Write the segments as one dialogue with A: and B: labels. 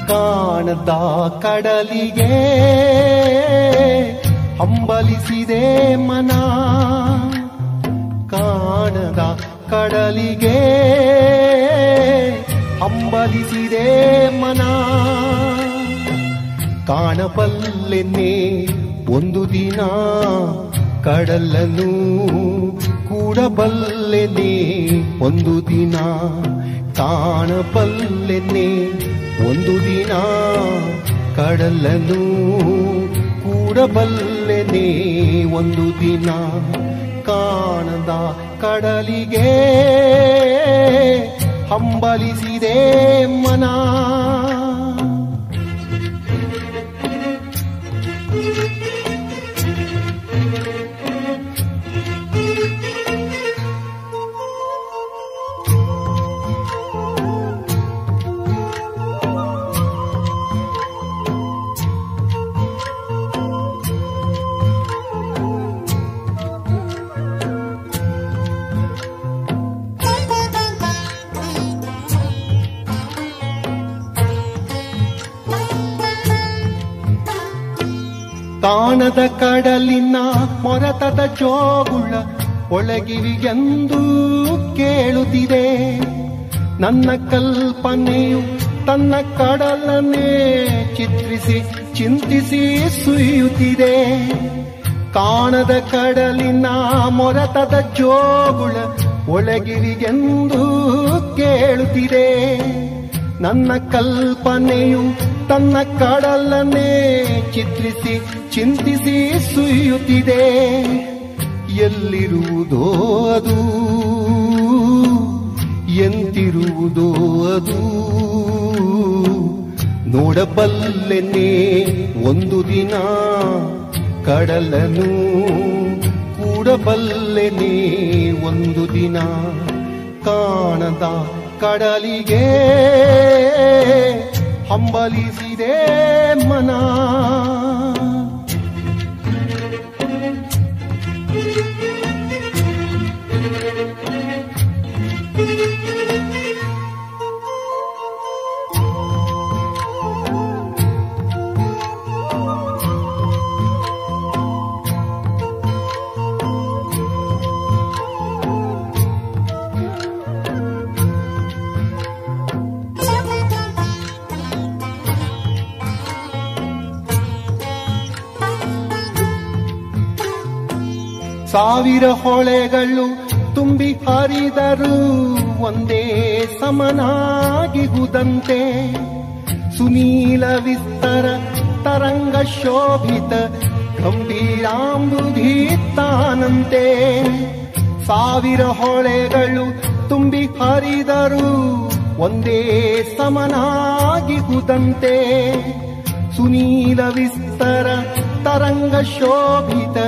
A: ಕಾಣದ ಕಡಲಿಗೆ ಹಂಬಲಿಸಿದೆ ಮನ ಕಾಣದ ಕಡಲಿಗೆ ಹಂಬಲಿಸಿದೆ ಮನ ಕಾಣಬಲ್ಲೆನ್ನೆ ಒಂದು ದಿನ ಕಡಲನ್ನು ಕೂಡಬಲ್ಲೆನೆ ಒಂದು ದಿನ ಕಾಣಬಲ್ಲೆನೆ ಒಂದು ದಿನ ಕಡಲನ್ನು ಕೂಡಬಲ್ಲೆನೆ ಒಂದು ದಿನ ಕಾಣದ ಕಡಲಿಗೆ ಹಂಬಲಿಸಿದೆ ಮನ ಕಾಣದ ಕಡಲಿನ ಮೊರತದ ಜೋಗುಳ ಒಳಗಿರಿಗೆಂದು ಕೇಳುತ್ತಿದೆ ನನ್ನ ಕಲ್ಪನೆಯು ತನ್ನ ಕಡಲನ್ನೇ ಚಿತ್ರಿಸಿ ಚಿಂತಿಸಿ ಸುಯ್ಯುತ್ತಿದೆ ಕಾಣದ ಕಡಲಿನ ಮೊರತದ ಜೋಗುಳ ಒಳಗಿರಿಗೆಂದು ಕೇಳುತ್ತಿದೆ ನನ್ನ ಕಲ್ಪನೆಯು ತನ್ನ ಕಡಲನ್ನೇ ಚಿತ್ರಿಸಿ ಚಿಂತಿಸಿ ಸುಯ್ಯುತ್ತಿದೆ ಎಲ್ಲಿರುವುದೋ ಅದು ಎಂತಿರುವುದೋ ಅದು ನೋಡಬಲ್ಲೆನೆ ಒಂದು ದಿನ ಕಡಲನು ಕೂಡಬಲ್ಲೆನೆ ಒಂದು ದಿನ ಕಾಣದ ಕಡಲಿಗೆ ಹಂಬಲಿಸಿದೆ ಮನ ಸಾವಿರ ಹೊಳೆಗಳು ತುಂಬಿ ಹರಿದರು ಒಂದೇ ಸಮನಾಗಿಹುದಂತೆ ಸುನೀಲ ವಿಸ್ತರ ತರಂಗ ಶೋಭಿತ ಗಂಭೀರಾಂಬುಧೀತಾನಂತೆ ಸಾವಿರ ಹೊಳೆಗಳು ತುಂಬಿ ಹರಿದರು ಒಂದೇ ಸಮನಾಗಿಹುದಂತೆ ಸುನೀಲ ವಿಸ್ತರ ತರಂಗ ಶೋಭಿತ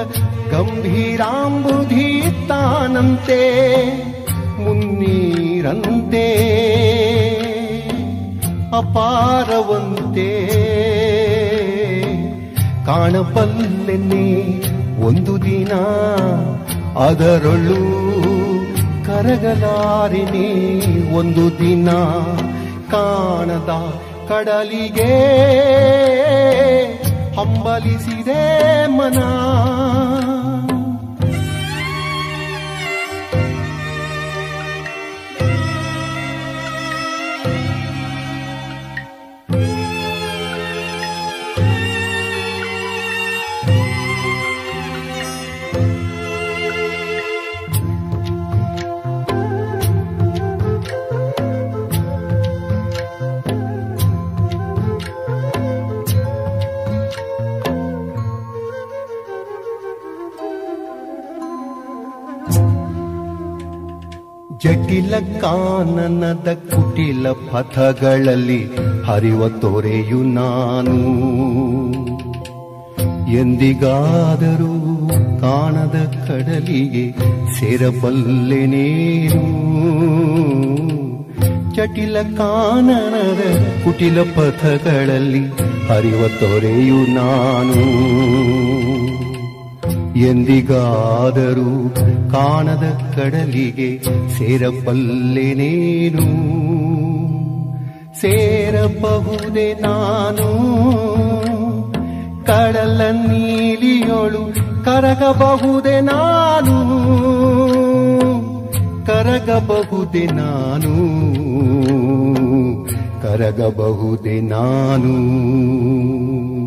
A: ಗಂಭೀರಾಂಬುಧೀತಾನಂತೆ ಮುನ್ನೀರಂತೆ ಅಪಾರವಂತೆ ಕಾಣಬಲ್ಲೆನೆ ಒಂದು ದಿನ ಅದರೊಳು ಕರಗಲಾರಿನೇ ಒಂದು ದಿನ ಕಾಣದ ಕಡಲಿಗೆ ಹಂಬಲಿಸಿದೆ ಮನ ಜಟಿಲ ಕಾನನದ ಕುಟಿಲ ಪಥಗಳಲ್ಲಿ ಹರಿವ ತೊರೆಯು ನಾನು ಎಂದಿಗಾದರೂ ಕಾಣದ ಕಡಲಿಗೆ ಸೇರಬಲ್ಲೆನೇನು ಜಟಿಲ ಕಾನನದ ಕುಟಿಲ ಪಥಗಳಲ್ಲಿ ಹರಿವ ತೊರೆಯು ನಾನು ಎಂದಿಗಾದರೂ ಕಾಣದ ಕಡಲಿಗೆ ಸೇರಬಲ್ಲೆನೇನು ಸೇರಬಹುದೇ ನಾನು ಕಡಲ ನೀಲಿಯೊಳು ಕರಗಬಹುದೇ ನಾನು ಕರಗಬಹುದೇ ನಾನು ಕರಗಬಹುದೇ ನಾನು